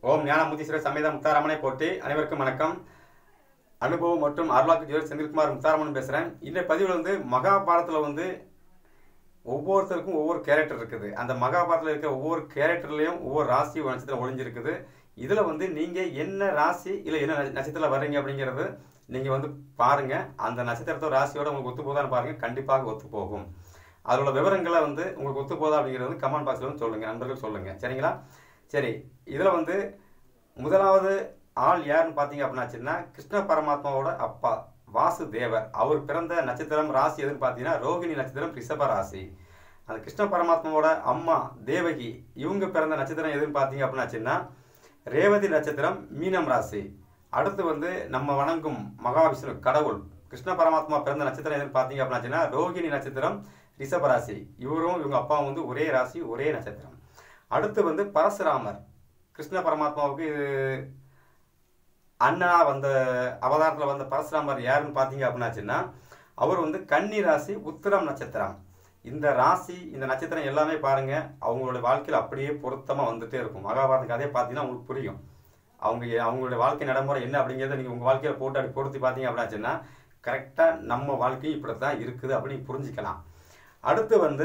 ஓம் ஞான முத்தீஸ்வரர் சமேத முத்தாராமனை போட்டி அனைவருக்கும் வணக்கம் அனுபவம் மற்றும் அருளாக்கு ஜோதி செந்தில்குமார் முத்தாராமன் பேசுகிறேன் இந்த பதிவில் வந்து மகாபாரதத்தில் வந்து ஒவ்வொருத்தருக்கும் ஒவ்வொரு கேரக்டர் இருக்குது அந்த மகாபாரதத்தில் இருக்கிற ஒவ்வொரு கேரக்டர்லையும் ஒவ்வொரு ராசி ஒரு நட்சத்திரம் ஒளிஞ்சிருக்குது இதில் வந்து நீங்கள் என்ன ராசி இல்லை என்ன நட்ச- நட்சத்திரத்தில் வர்றீங்க அப்படிங்கிறது நீங்கள் வந்து பாருங்கள் அந்த நட்சத்திரத்தோட ராசியோட உங்களுக்கு ஒத்து போதான்னு பாருங்கள் கண்டிப்பாக ஒத்து போகும் அதோட விவரங்களை வந்து உங்களுக்கு ஒத்து போதா அப்படிங்கிறது வந்து கமெண்ட் பாக்ஸில் வந்து சொல்லுங்கள் நண்பர்கள் சொல்லுங்கள் சரிங்களா சரி இதில் வந்து முதலாவது ஆள் யாருன்னு பார்த்தீங்க அப்படின்னாச்சுன்னா கிருஷ்ண பரமாத்மாவோட அப்பா வாசுதேவர் அவர் பிறந்த நட்சத்திரம் ராசி எதுன்னு பார்த்தீங்கன்னா ரோகிணி நட்சத்திரம் ரிஷப ராசி அந்த கிருஷ்ண பரமாத்மாவோட அம்மா தேவகி இவங்க பிறந்த நட்சத்திரம் எதுன்னு பார்த்தீங்க அப்படின்னாச்சுன்னா ரேவதி நட்சத்திரம் மீனம் ராசி அடுத்து வந்து நம்ம வணங்கும் மகாவிஷ்ணு கடவுள் கிருஷ்ண பரமாத்மா பிறந்த நட்சத்திரம் எதுன்னு பார்த்தீங்க அப்படின்னாச்சுன்னா ரோகிணி நட்சத்திரம் ரிஷப ராசி இவரும் இவங்க அப்பாவும் வந்து ஒரே ராசி ஒரே நட்சத்திரம் அடுத்து வந்து பரசுராமர் கிருஷ்ண பரமாத்மாவுக்கு இது அண்ணனா வந்த அவதாரத்தில் வந்த பரசுராமர் யாருன்னு பார்த்தீங்க அப்படின்னாச்சுன்னா அவர் வந்து கன்னி ராசி உத்திரம் நட்சத்திரம் இந்த ராசி இந்த நட்சத்திரம் எல்லாமே பாருங்க அவங்களோட வாழ்க்கையில் அப்படியே பொருத்தமாக வந்துட்டே இருக்கும் மகாபாரத கதையை பார்த்தீங்கன்னா உங்களுக்கு புரியும் அவங்க அவங்களுடைய வாழ்க்கை நடைமுறை என்ன அப்படிங்கிறத நீங்கள் உங்கள் வாழ்க்கையில் போட்டு அப்படி பொருத்தி பார்த்தீங்க அப்படின்னாச்சுன்னா கரெக்டாக நம்ம வாழ்க்கையும் இப்படி தான் இருக்குது அப்படின்னு புரிஞ்சுக்கலாம் அடுத்து வந்து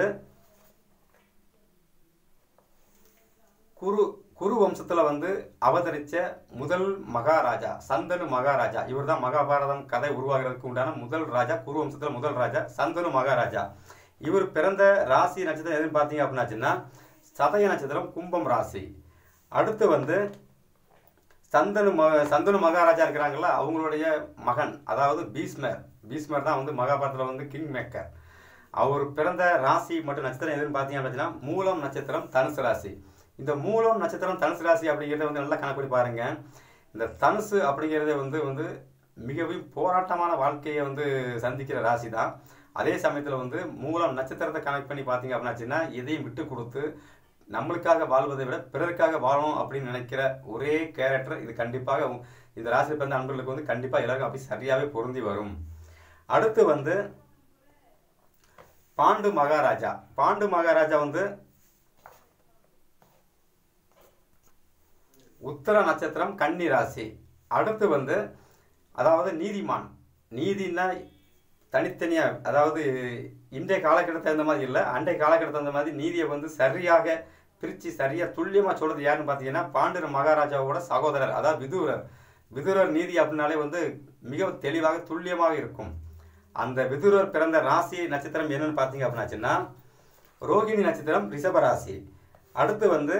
குரு குரு வம்சத்துல வந்து அவதரிச்ச முதல் மகாராஜா சந்தனு மகாராஜா இவர் தான் மகாபாரதம் கதை உருவாகிறதுக்கு உண்டான முதல் ராஜா குரு வம்சத்துல முதல் ராஜா சந்தனு மகாராஜா இவர் பிறந்த ராசி நட்சத்திரம் எதுன்னு பார்த்தீங்க அப்படின்னாச்சுன்னா சதய நட்சத்திரம் கும்பம் ராசி அடுத்து வந்து சந்தனு ம சந்தனு மகாராஜா இருக்கிறாங்கல்ல அவங்களுடைய மகன் அதாவது பீஸ்மர் பீஸ்மர் தான் வந்து மகாபாரதத்தில் வந்து கிங் மேக்கர் அவர் பிறந்த ராசி மற்றும் நட்சத்திரம் எதுன்னு பார்த்தீங்க அப்படின்னா மூலம் நட்சத்திரம் தனுசு ராசி இந்த மூலம் நட்சத்திரம் தனுசு ராசி அப்படிங்கிறத வந்து நல்லா கணக்கு பண்ணி பாருங்க இந்த தனுசு அப்படிங்கிறத வந்து வந்து மிகவும் போராட்டமான வாழ்க்கையை வந்து சந்திக்கிற ராசி தான் அதே சமயத்தில் வந்து மூலம் நட்சத்திரத்தை கனெக்ட் பண்ணி பார்த்தீங்க அப்படின்னாச்சுன்னா எதையும் விட்டு கொடுத்து நம்மளுக்காக வாழ்வதை விட பிறருக்காக வாழணும் அப்படின்னு நினைக்கிற ஒரே கேரக்டர் இது கண்டிப்பாக உ- இந்த ராசியில் பிறந்த நண்பர்களுக்கு வந்து கண்டிப்பாக எல்லாருக்கும் அப்படி சரியாகவே பொருந்தி வரும் அடுத்து வந்து பாண்டு மகாராஜா பாண்டு மகாராஜா வந்து உத்தர நட்சத்திரம் கன்னி ராசி அடுத்து வந்து அதாவது நீதிமான் நீதினா தனித்தனியாக அதாவது இன்றைய காலகட்டத்தை தகுந்த மாதிரி இல்லை அன்றைய காலகட்டத்தை தகுந்த மாதிரி நீதியை வந்து சரியாக பிரித்து சரியாக துல்லியமாக சொல்கிறது யாருன்னு பார்த்தீங்கன்னா பாண்டிர மகாராஜாவோட சகோதரர் அதாவது விதுரர் விதுரர் நீதி அப்படின்னாலே வந்து மிக தெளிவாக துல்லியமாக இருக்கும் அந்த விதுரர் பிறந்த ராசி நட்சத்திரம் என்னன்னு பார்த்தீங்க அப்படின்னாச்சுன்னா ரோகிணி நட்சத்திரம் ரிஷப ராசி அடுத்து வந்து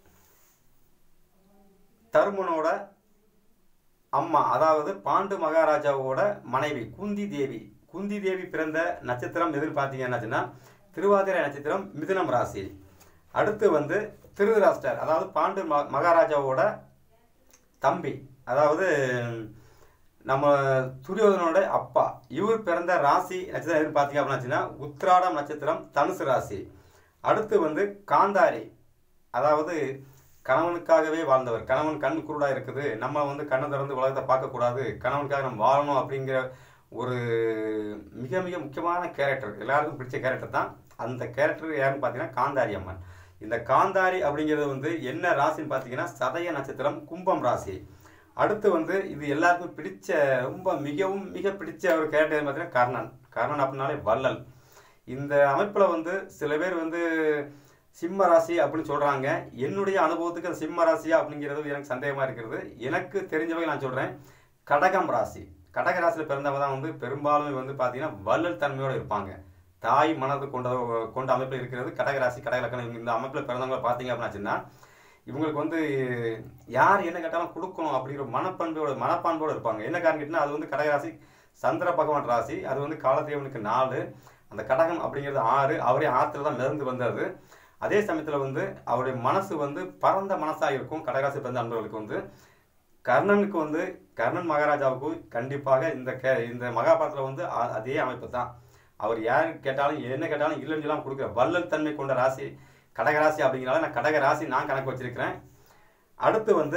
தருமனோட அம்மா அதாவது பாண்டு மகாராஜாவோட மனைவி குந்தி தேவி குந்தி தேவி பிறந்த நட்சத்திரம் எதுன்னு பார்த்தீங்கன்னாச்சுன்னா திருவாதிரை நட்சத்திரம் மிதுனம் ராசி அடுத்து வந்து திருதராஷ்டர் அதாவது பாண்டு ம- மகாராஜாவோட தம்பி அதாவது நம்ம துரியோதனோட அப்பா இவர் பிறந்த ராசி நட்சத்திரம் எதுன்னு பார்த்தீங்க அப்படின்னாச்சுன்னா உத்திராடம் நட்சத்திரம் தனுசு ராசி அடுத்து வந்து காந்தாரி அதாவது கணவனுக்காகவே வாழ்ந்தவர் கணவன் கண் குருடா இருக்குது நம்ம வந்து கண்ணை திறந்து உலகத்தை பார்க்கக்கூடாது கணவனுக்காக நம்ம வாழணும் அப்படிங்கிற ஒரு மிக மிக முக்கியமான கேரக்டர் எல்லாருக்கும் பிடிச்ச கேரக்டர் தான் அந்த கேரக்டர் யாருன்னு பார்த்தீங்கன்னா காந்தாரி அம்மன் இந்த காந்தாரி அப்படிங்கிறது வந்து என்ன ராசின்னு பார்த்தீங்கன்னா சதய நட்சத்திரம் கும்பம் ராசி அடுத்து வந்து இது எல்லாருக்கும் பிடிச்ச ரொம்ப மிகவும் மிக பிடிச்ச ஒரு கேரக்டர் பார்த்தீங்கன்னா கர்ணன் கர்ணன் அப்படின்னாலே வள்ளல் இந்த அமைப்பில் வந்து சில பேர் வந்து சிம்ம ராசி அப்படின்னு சொல்கிறாங்க என்னுடைய அனுபவத்துக்கு அது சிம்ம ராசியா அப்படிங்கிறது எனக்கு சந்தேகமாக இருக்கிறது எனக்கு தெரிஞ்சவங்க நான் சொல்கிறேன் கடகம் ராசி கடக ராசியில் பிறந்தவங்க தான் வந்து பெரும்பாலும் வந்து பார்த்தீங்கன்னா வள்ளல் தன்மையோடு இருப்பாங்க தாய் மனது கொண்ட கொண்ட அமைப்பில் இருக்கிறது கடக ராசி கடக லக்கணம் இந்த அமைப்பில் பிறந்தவங்களை பார்த்தீங்க அப்படின்னாச்சுன்னா இவங்களுக்கு வந்து யார் என்ன கேட்டாலும் கொடுக்கணும் அப்படிங்கிற மனப்பண்போட மனப்பான்போடு இருப்பாங்க என்ன காரணம் கேட்டிங்கன்னா அது வந்து கடகராசி சந்திர பகவான் ராசி அது வந்து காலத்தேவனுக்கு நாலு அந்த கடகம் அப்படிங்கிறது ஆறு அவரே ஆற்றுல தான் மிதந்து வந்தது அதே சமயத்தில் வந்து அவருடைய மனசு வந்து பரந்த மனசாக இருக்கும் கடகராசி பிறந்த நண்பர்களுக்கு வந்து கர்ணனுக்கு வந்து கர்ணன் மகாராஜாவுக்கு கண்டிப்பாக இந்த கே இந்த மகாபாரதத்தில் வந்து அ- அதே அமைப்பு தான் அவர் யார் கேட்டாலும் என்ன கேட்டாலும் இல்லைன்னு சொல்லாமல் கொடுக்குற வள்ளல் தன்மை கொண்ட ராசி கடகராசி அப்படிங்கிறனால நான் கடக ராசி நான் கணக்கு வச்சிருக்கிறேன் அடுத்து வந்து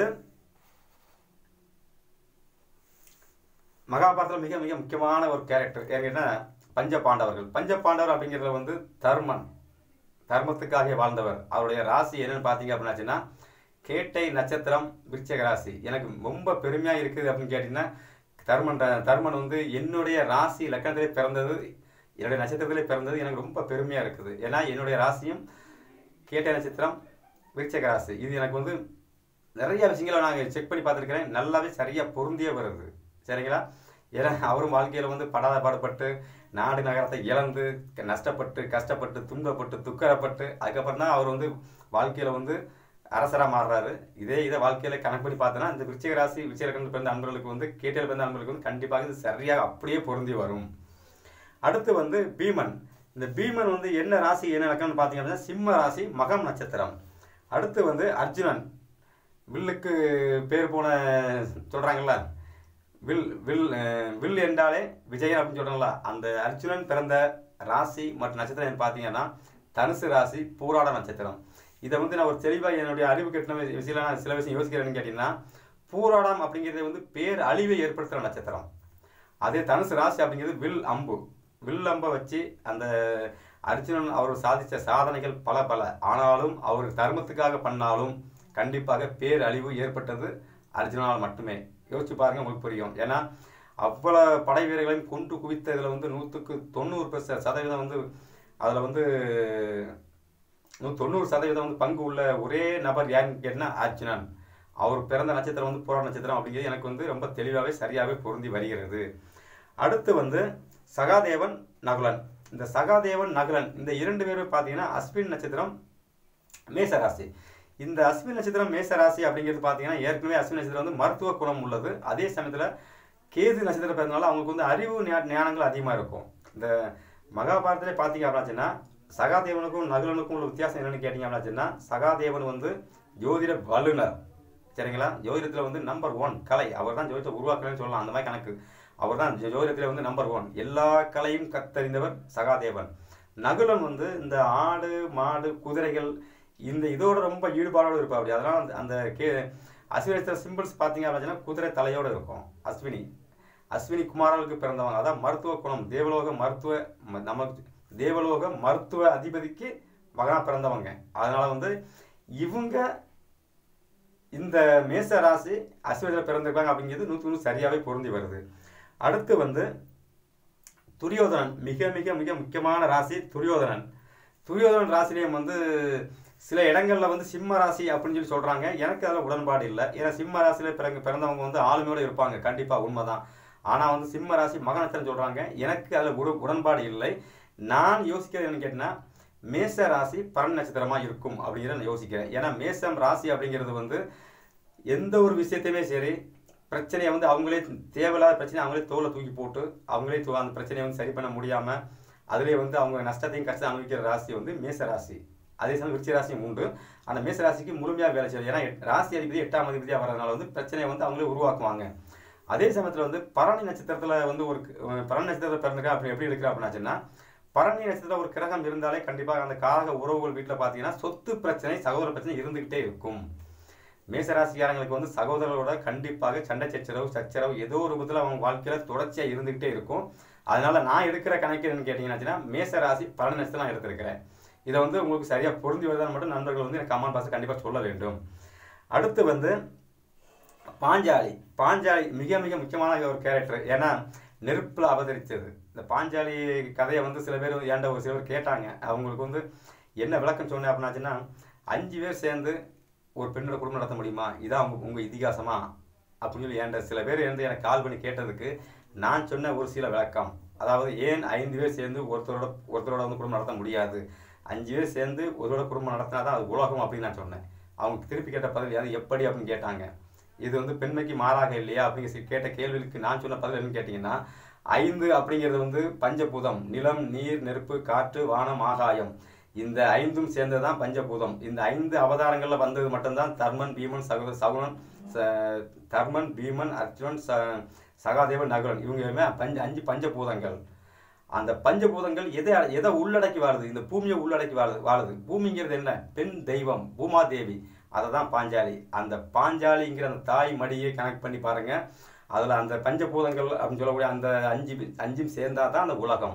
மகாபாரதத்தில் மிக மிக முக்கியமான ஒரு கேரக்டர் ஏன்னா பஞ்ச பாண்டவர்கள் பஞ்ச பாண்டவர் அப்படிங்கிறதுல வந்து தர்மன் தர்மத்துக்காக வாழ்ந்தவர் அவருடைய ராசி என்னன்னு பார்த்தீங்க அப்படின்னாச்சுன்னா கேட்டை நட்சத்திரம் விருச்சிக ராசி எனக்கு ரொம்ப பெருமையாக இருக்குது அப்படின்னு கேட்டிங்கன்னா தர்மன் ர- தர்மன் வந்து என்னுடைய ராசி லக்கணத்திலே பிறந்தது என்னுடைய நட்சத்திரத்திலே பிறந்தது எனக்கு ரொம்ப பெருமையாக இருக்குது ஏன்னா என்னுடைய ராசியும் கேட்டை நட்சத்திரம் விருச்சிக ராசி இது எனக்கு வந்து நிறைய விஷயங்களை நாங்கள் செக் பண்ணி பார்த்துருக்கிறேன் நல்லாவே சரியாக பொருந்தியே வருது சரிங்களா ஏன்னா அவரும் வாழ்க்கையில் வந்து படாத பாடுபட்டு நாடு நகரத்தை இழந்து க- நஷ்டப்பட்டு கஷ்டப்பட்டு துன்பப்பட்டு துக்கரப்பட்டு அதுக்கப்புறம் தான் அவர் வந்து வாழ்க்கையில் வந்து அரசராக மாறுறாரு இதே இதை வாழ்க்கையில் கணக்கு பண்ணி பார்த்தோன்னா இந்த விருச்சிக ராசி விருச்சிக லக்னத்தில் பிறந்த அன்பர்களுக்கு வந்து கேட்டியில் பிறந்த அன்பர்களுக்கு வந்து கண்டிப்பாக இது சரியாக அப்படியே பொருந்தி வரும் அடுத்து வந்து பீமன் இந்த பீமன் வந்து என்ன ராசி என்ன லக்கணம்னு பார்த்தீங்க அப்படின்னா சிம்ம ராசி மகம் நட்சத்திரம் அடுத்து வந்து அர்ஜுனன் வில்லுக்கு பேர் போன சொல்கிறாங்கல்ல வில் வில் அஹ், வில் என்றாலே விஜயன் அப்படின்னு சொல்கிறாங்களா அந்த அர்ஜுனன் பிறந்த ராசி மற்றும் நட்சத்திரம் என்ன பார்த்தீங்கன்னா தனுசு ராசி பூராட நட்சத்திரம் இதை வந்து நான் ஒரு தெளிவாக என்னுடைய அறிவு கட்டின விஷயம் நான் சில விஷயம் யோசிக்கிறேன்னு கேட்டிங்கன்னா பூராடம் அப்படிங்கிறது வந்து பேர் அழிவை ஏற்படுத்துகிற நட்சத்திரம் அதே தனுசு ராசி அப்படிங்கிறது வில் அம்பு வில் அம்பை வச்சு அந்த அர்ஜுனன் அவர் சாதித்த சாதனைகள் பல பல ஆனாலும் அவர் தர்மத்துக்காக பண்ணாலும் கண்டிப்பாக பேரழிவு ஏற்பட்டது அர்ஜுனால் மட்டுமே யோசிச்சு பாருங்க உங்களுக்கு புரியும் ஏன்னா அவ்வளவு படை வீரர்களையும் கொண்டு குவித்த இதில் வந்து நூற்றுக்கு தொண்ணூறு பெர்ச சதவீதம் வந்து அதில் வந்து நூ- தொண்ணூறு சதவீதம் வந்து பங்கு உள்ள ஒரே நபர் யாருன்னு கேட்டினா அர்ஜுனன் அவர் பிறந்த நட்சத்திரம் வந்து புற நட்சத்திரம் அப்படிங்கிறது எனக்கு வந்து ரொம்ப தெளிவாகவே சரியாகவே பொருந்தி வருகிறது அடுத்து வந்து சகாதேவன் நகுலன் இந்த சகாதேவன் நகுலன் இந்த இரண்டு பேரும் பார்த்தீங்கன்னா அஸ்வின் நட்சத்திரம் மேசராசி இந்த அஸ்வின் நட்சத்திரம் மேசராசி அப்படிங்கிறது பார்த்தீங்கன்னா ஏற்கனவே அஸ்வின் நட்சத்திரம் வந்து மருத்துவ குணம் உள்ளது அதே சமயத்தில் கேது நட்சத்திரம் பிறந்தனால அவங்களுக்கு வந்து அறிவு ஞா- ஞானங்கள் அதிகமாக இருக்கும் இந்த மகாபாரதத்திலே பார்த்தீங்க அப்படின்னாச்சுன்னா சகாதேவனுக்கும் நகுலனுக்கும் உள்ள வித்தியாசம் என்னன்னு கேட்டீங்க அப்படின்னாச்சுன்னா சகாதேவன் வந்து ஜோதிட வல்லுனர் சரிங்களா ஜோதிடத்தில் வந்து நம்பர் ஒன் கலை அவர் தான் ஜோதிடத்தை உருவாக்கலன்னு சொல்லலாம் அந்த மாதிரி கணக்கு அவர் தான் ஜோதிடத்தில் வந்து நம்பர் ஒன் எல்லா கலையும் கத்தறிந்தவர் சகாதேவன் நகுலன் வந்து இந்த ஆடு மாடு குதிரைகள் இந்த இதோட ரொம்ப ஈடுபாடோடு இருப்பா அப்படி அதெல்லாம் அந்த- அந்த கே அஸ்வினி சிம்பிள்ஸ் பார்த்தீங்க அப்படின்னா குதிரை தலையோடு இருக்கும் அஸ்வினி அஸ்வினி குமாரர்களுக்கு பிறந்தவங்க அதான் மருத்துவ குணம் தேவலோக மருத்துவ ம- நமக்கு தேவலோக மருத்துவ அதிபதிக்கு மகனா பிறந்தவங்க அதனால வந்து இவங்க இந்த மேச ராசி அஸ்வினியில் பிறந்திருக்காங்க அப்படிங்கிறது நூற்றி நூறு சரியாகவே பொருந்தி வருது அடுத்து வந்து துரியோதனன் மிக மிக மிக முக்கியமான ராசி துரியோதனன் துரியோதனன் ராசிலையும் வந்து சில இடங்கள்ல வந்து சிம்ம ராசி அப்படின்னு சொல்லி சொல்றாங்க எனக்கு அதில் உடன்பாடு இல்லை ஏன்னா சிம்ம ராசியில பிறகு பிறந்தவங்க வந்து ஆளுமையோட இருப்பாங்க கண்டிப்பா உண்மைதான் ஆனா வந்து சிம்ம ராசி மக நட்சத்திரம் சொல்றாங்க எனக்கு அதில் உட உடன்பாடு இல்லை நான் யோசிக்கிறது என்னன்னு கேட்டினா மேச ராசி பரண் நட்சத்திரமா இருக்கும் அப்படிங்கிறத நான் யோசிக்கிறேன் ஏன்னா மேசம் ராசி அப்படிங்கிறது வந்து எந்த ஒரு விஷயத்தையுமே சரி பிரச்சனையை வந்து அவங்களே தேவையில்லாத பிரச்சனையை அவங்களே தோலை தூக்கி போட்டு அவங்களே தூ- அந்த பிரச்சனையை வந்து சரி பண்ண முடியாம அதுலேயே வந்து அவங்க நஷ்டத்தையும் கஷ்டம் அனுபவிக்கிற ராசி வந்து மேச ராசி அதே சமயம் விருச்சிக ராசியும் உண்டு அந்த மேச ராசிக்கு முழுமையாக வேலை செய்யும் ஏன்னா எட்- ராசி அதிபதி எட்டாம் அதிபதியாக வர்றதுனால வந்து பிரச்சனையை வந்து அவங்களே உருவாக்குவாங்க அதே சமயத்தில் வந்து பரணி நட்சத்திரத்தில் வந்து ஒரு க- பரணி நட்சத்திரத்தில் பிறந்திருக்கா அப்படி எப்படி இருக்கிறா அப்படின்னாச்சுன்னா பரணி நட்சத்திரத்தில் ஒரு கிரகம் இருந்தாலே கண்டிப்பாக அந்த காரக உறவுகள் வீட்டில் பார்த்தீங்கன்னா சொத்து பிரச்சனை சகோதர பிரச்சனை இருந்துகிட்டே இருக்கும் மேசராசிக்காரங்களுக்கு வந்து சகோதரர்களோட கண்டிப்பாக சண்டை சச்சரவு சச்சரவு ஏதோ ஒரு விதத்தில் அவங்க வாழ்க்கையில தொடர்ச்சியாக இருந்துகிட்டே இருக்கும் அதனால நான் எடுக்கிற கணக்கு என்னன்னு கேட்டீங்கன்னா மேசராசி பரணி நட்சத்திரம் நான் எடுத்திருக்கிறேன் இதை வந்து உங்களுக்கு சரியா பொருந்தி வருதான்னு மட்டும் நண்பர்கள் வந்து எனக்கு கமெண்ட் பாக்ஸ் கண்டிப்பாக சொல்ல வேண்டும் அடுத்து வந்து பாஞ்சாலி பாஞ்சாலி மிக மிக முக்கியமான ஒரு கேரக்டர் ஏன்னா நெருப்பில் அவதரித்தது இந்த பாஞ்சாலி கதையை வந்து சில பேர் ஏன்ட ஒரு சில பேர் கேட்டாங்க அவங்களுக்கு வந்து என்ன விளக்கம் சொன்னேன் அப்படின்னாச்சுன்னா அஞ்சு பேர் சேர்ந்து ஒரு பெண்ணோட குடும்பம் நடத்த முடியுமா இதான் உங்க உங்க இதிகாசமா அப்படின்னு சொல்லி ஏன்ட சில பேர் வந்து எனக்கு கால் பண்ணி கேட்டதுக்கு நான் சொன்ன ஒரு சில விளக்கம் அதாவது ஏன் ஐந்து பேர் சேர்ந்து ஒருத்தரோட ஒருத்தரோட வந்து குடும்பம் நடத்த முடியாது அஞ்சு பேர் சேர்ந்து ஒருவரோட குடும்பம் நடத்தினா தான் அது உலகம் அப்படின்னு நான் சொன்னேன் அவங்க திருப்பி கேட்ட பதில் அது எப்படி அப்படின்னு கேட்டாங்க இது வந்து பெண்மைக்கு மாறாக இல்லையா அப்படிங்கிற சி- கேட்ட கேள்விக்கு நான் சொன்ன பதில் என்னன்னு கேட்டிங்கன்னா ஐந்து அப்படிங்கிறது வந்து பஞ்சபூதம் நிலம் நீர் நெருப்பு காற்று வானம் ஆகாயம் இந்த ஐந்தும் சேர்ந்ததுதான் பஞ்சபூதம் இந்த ஐந்து அவதாரங்கள்ல வந்தது மட்டும்தான் தர்மன் பீமன் சகுத சகுனன் ச- தர்மன் பீமன் அர்ஜுனன் ச சகாதேவன் நகுலன் இவங்க எல்லாமே பஞ்ச அஞ்சு பஞ்சபூதங்கள் அந்த பஞ்சபூதங்கள் எதை எதை உள்ளடக்கி வாழுது இந்த பூமியை உள்ளடக்கி வாழுது வாழுது பூமிங்கிறது என்ன பெண் தெய்வம் பூமாதேவி அதை தான் பாஞ்சாலி அந்த பாஞ்சாலிங்கிற அந்த தாய் மடியை கனெக்ட் பண்ணி பாருங்க அதில் அந்த பஞ்சபூதங்கள் அப்படின்னு சொல்லக்கூடிய அந்த அஞ்சு அஞ்சும் சேர்ந்தா தான் அந்த உலகம்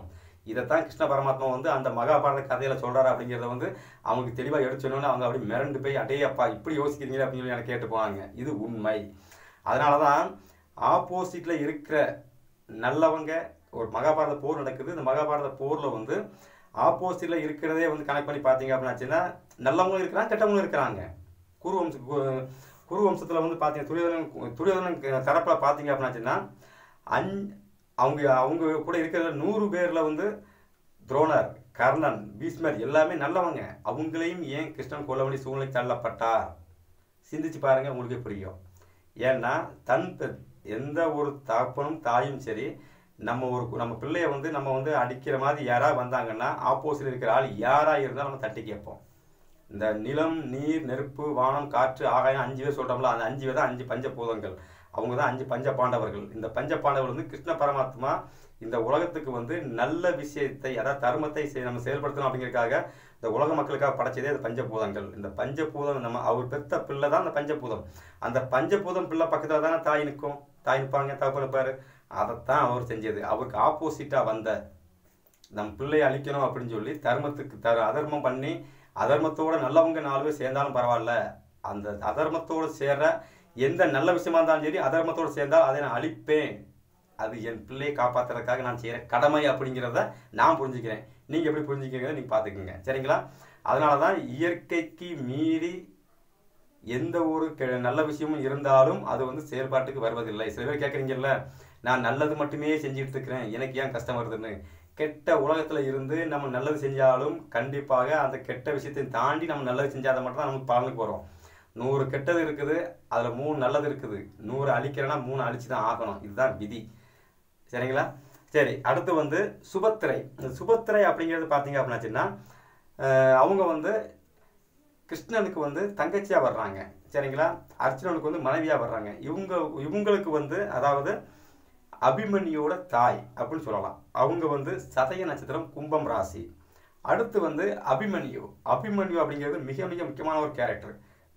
இதைத்தான் கிருஷ்ண பரமாத்மா வந்து அந்த மகாபாரத கதையில சொல்றாரு அப்படிங்கிறத வந்து அவங்களுக்கு தெளிவாக எடுத்து சொன்னோன்னே அவங்க அப்படி மிரண்டு போய் அடே அப்பா இப்படி யோசிக்கிறீங்களே அப்படின்னு சொல்லி எனக்கு கேட்டு போவாங்க இது உண்மை அதனால தான் ஆப்போசிட்ல இருக்கிற நல்லவங்க ஒரு மகாபாரத போர் நடக்குது இந்த மகாபாரத போர்ல வந்து ஆப்போசிட்ல இருக்கிறதே வந்து கனெக்ட் பண்ணி பார்த்தீங்க அப்படின்னாச்சுன்னா நல்லவங்களும் இருக்கிறாங்க கெட்டவங்களும் இருக்கிறாங்க குரு வம்ச கு- குரு வம்சத்தில் வந்து பார்த்தீங்க துரியோதனன் துரியோதனன் தரப்பில் பார்த்தீங்க அப்படின்னாச்சுன்னா அஞ் அவங்க அவங்க கூட இருக்கிற நூறு பேரில் வந்து துரோணர் கர்ணன் பீஷ்மர் எல்லாமே நல்லவங்க அவங்களையும் ஏன் கிருஷ்ணன் கொல்ல வேண்டிய சூழ்நிலை தள்ளப்பட்டார் சிந்திச்சு பாருங்க உங்களுக்கே புரியும் ஏன்னா தன் பெ- எந்த ஒரு தகப்பனும் தாயும் சரி நம்ம ஒரு நம்ம பிள்ளைய வந்து நம்ம வந்து அடிக்கிற மாதிரி யாராவது வந்தாங்கன்னா ஆப்போசிட் இருக்கிற ஆள் யாரா இருந்தாலும் நம்ம தட்டி கேட்போம் இந்த நிலம் நீர் நெருப்பு வானம் காற்று ஆகாயம் அஞ்சு பேர் சொல்றோம்ல அந்த அஞ்சு பேர் தான் அஞ்சு பஞ்சபூதங்கள் அவங்க தான் அஞ்சு பஞ்ச பாண்டவர்கள் இந்த பஞ்ச பாண்டவர்கள் வந்து கிருஷ்ண பரமாத்மா இந்த உலகத்துக்கு வந்து நல்ல விஷயத்தை அதாவது தர்மத்தை செய்- நம்ம செயல்படுத்தணும் அப்படிங்கிறதுக்காக இந்த உலக மக்களுக்காக படைச்சதே அந்த பஞ்சபூதங்கள் இந்த பஞ்சபூதம் நம்ம அவர் பெத்த பிள்ளை தான் அந்த பஞ்சபூதம் அந்த பஞ்சபூதம் பிள்ளை பக்கத்துல தானே தாய் நிற்கும் தாய் நிற்பாங்க தகப்பன் நிற்பாரு அதைத்தான் அவர் செஞ்சது அவருக்கு ஆப்போசிட்டா வந்த நம் பிள்ளையை அழிக்கணும் அப்படின்னு சொல்லி தர்மத்துக்கு தர அதர்மம் பண்ணி அதர்மத்தோட நல்லவங்க நாலு பேர் சேர்ந்தாலும் பரவாயில்ல அந்த அதர்மத்தோட சேர்ற எந்த நல்ல விஷயமா இருந்தாலும் சரி அதர்மத்தோட சேர்ந்தால் அதை நான் அழிப்பேன் அது என் பிள்ளையை காப்பாத்துறதுக்காக நான் செய்யற கடமை அப்படிங்கிறத நான் புரிஞ்சுக்கிறேன் நீங்க எப்படி புரிஞ்சுக்கிறீங்க நீங்க பாத்துக்கோங்க சரிங்களா அதனால தான் இயற்கைக்கு மீறி எந்த ஒரு கெ- நல்ல விஷயமும் இருந்தாலும் அது வந்து செயல்பாட்டுக்கு வருவதில்லை சில பேர் கேட்குறீங்கல்ல நான் நல்லது மட்டுமே செஞ்சுட்டு இருக்கிறேன் எனக்கு ஏன் கஷ்டம் வருதுன்னு கெட்ட உலகத்துல இருந்து நம்ம நல்லது செஞ்சாலும் கண்டிப்பாக அந்த கெட்ட விஷயத்தை தாண்டி நம்ம நல்லது செஞ்சாத மட்டும் தான் நமக்கு பலனுக்கு வரும் நூறு கெட்டது இருக்குது அதுல மூணு நல்லது இருக்குது நூறு அழிக்கிறேன்னா மூணு அழிச்சு தான் ஆகணும் இதுதான் விதி சரிங்களா சரி அடுத்து வந்து சுபத்திரை இந்த சுபத்திரை அப்படிங்கிறது பார்த்தீங்க அப்படின்னாச்சுன்னா அஹ், அவங்க வந்து கிருஷ்ணனுக்கு வந்து தங்கச்சியா வர்றாங்க சரிங்களா அர்ஜுனனுக்கு வந்து மனைவியா வர்றாங்க இவங்க இவங்களுக்கு வந்து அதாவது அபிமன்யோட தாய் அப்படின்னு சொல்லலாம் அவங்க வந்து சதய நட்சத்திரம் கும்பம் ராசி அடுத்து வந்து அபிமன்யு அபிமன்யு அப்படிங்கிறது மிக மிக முக்கியமான ஒரு கேரக்டர்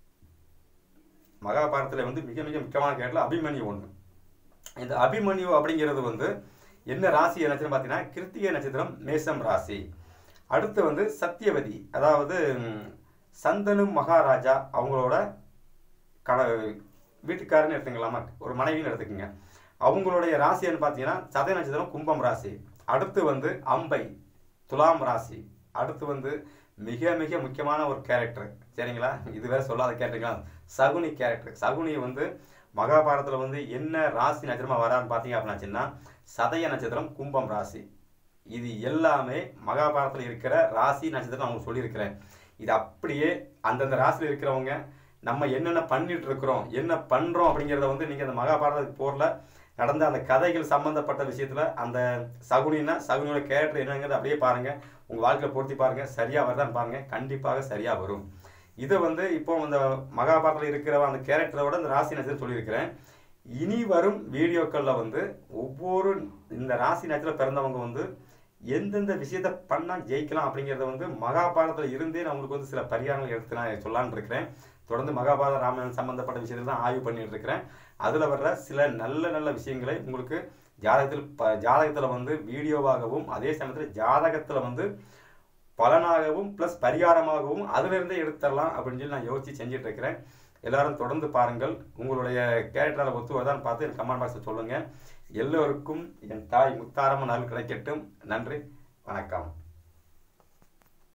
மகாபாரதத்தில் வந்து மிக மிக முக்கியமான கேரக்டர் அபிமன்யு ஒன்று இந்த அபிமன்யு அப்படிங்கிறது வந்து என்ன ராசி நட்சத்திரம் பார்த்தீங்கன்னா கிருத்திகை நட்சத்திரம் மேசம் ராசி அடுத்து வந்து சத்தியவதி அதாவது ம், சந்தனு மகாராஜா அவங்களோட கண வீட்டுக்காரன்னு எடுத்துக்கலாமா ஒரு மனைவின்னு எடுத்துக்கோங்க அவங்களுடைய ராசின்னு பார்த்தீங்கன்னா சதய நட்சத்திரம் கும்பம் ராசி அடுத்து வந்து அம்பை துலாம் ராசி அடுத்து வந்து மிக மிக முக்கியமான ஒரு கேரக்டர் சரிங்களா இது வேற சொல்லாத கேரக்டருங்களா சகுனி கேரக்டர் சகுனி வந்து மகாபாரதத்தில் வந்து என்ன ராசி நட்சத்திரமா வரான்னு பார்த்தீங்க அப்படின்னாச்சுன்னா சதய நட்சத்திரம் கும்பம் ராசி இது எல்லாமே மகாபாரதத்தில் இருக்கிற ராசி நட்சத்திரம் அவங்க சொல்லியிருக்கிறேன் இது அப்படியே அந்தந்த ராசியில் இருக்கிறவங்க நம்ம என்னென்ன பண்ணிட்டு இருக்கிறோம் என்ன பண்றோம் அப்படிங்கிறத வந்து நீங்க அந்த மகாபாரத போர்ல நடந்த அந்த கதைகள் சம்பந்தப்பட்ட விஷயத்துல அந்த சகுனின்னா சகுனியோட கேரக்டர் என்னங்கிறத அப்படியே பாருங்க உங்க வாழ்க்கையில பொருத்தி பாருங்க சரியா வருதான்னு பாருங்க கண்டிப்பாக சரியா வரும் இதை வந்து இப்போ இந்த மகாபாரதத்தில் இருக்கிற அந்த கேரக்டரோட அந்த ராசி நட்சத்திரம் சொல்லியிருக்கிறேன் இனி வரும் வீடியோக்கள்ல வந்து ஒவ்வொரு இந்த ராசி நட்சத்திரம் பிறந்தவங்க வந்து எந்தெந்த விஷயத்த பண்ணா ஜெயிக்கலாம் அப்படிங்கிறத வந்து மகாபாரதத்துல இருந்தே நான் உங்களுக்கு வந்து சில பரிகாரங்கள் எடுத்து நான் சொல்லலான்னு இருக்கிறேன் தொடர்ந்து மகாபாரத ராமாயணம் சம்பந்தப்பட்ட விஷயத்துல தான் ஆய்வு பண்ணிட்டு இருக்கிறேன் அதுல வர்ற சில நல்ல நல்ல விஷயங்களை உங்களுக்கு ஜாதகத்தில் ப ஜாதகத்துல வந்து வீடியோவாகவும் அதே சமயத்தில் ஜாதகத்துல வந்து பலனாகவும் ப்ளஸ் பரிகாரமாகவும் அதுல இருந்தே எடுத்துடலாம் அப்படின்னு சொல்லி நான் யோசிச்சு செஞ்சுட்டு இருக்கிறேன் எல்லாரும் தொடர்ந்து பாருங்கள் உங்களுடைய கேரக்டரால் ஒத்து வருதான்னு பார்த்து எனக்கு கமெண்ட் பாக்ஸில் சொல்லுங்க எல்லோருக்கும் என் தாய் முத்தாரம்மன் அருள் கிடைக்கட்டும் நன்றி வணக்கம்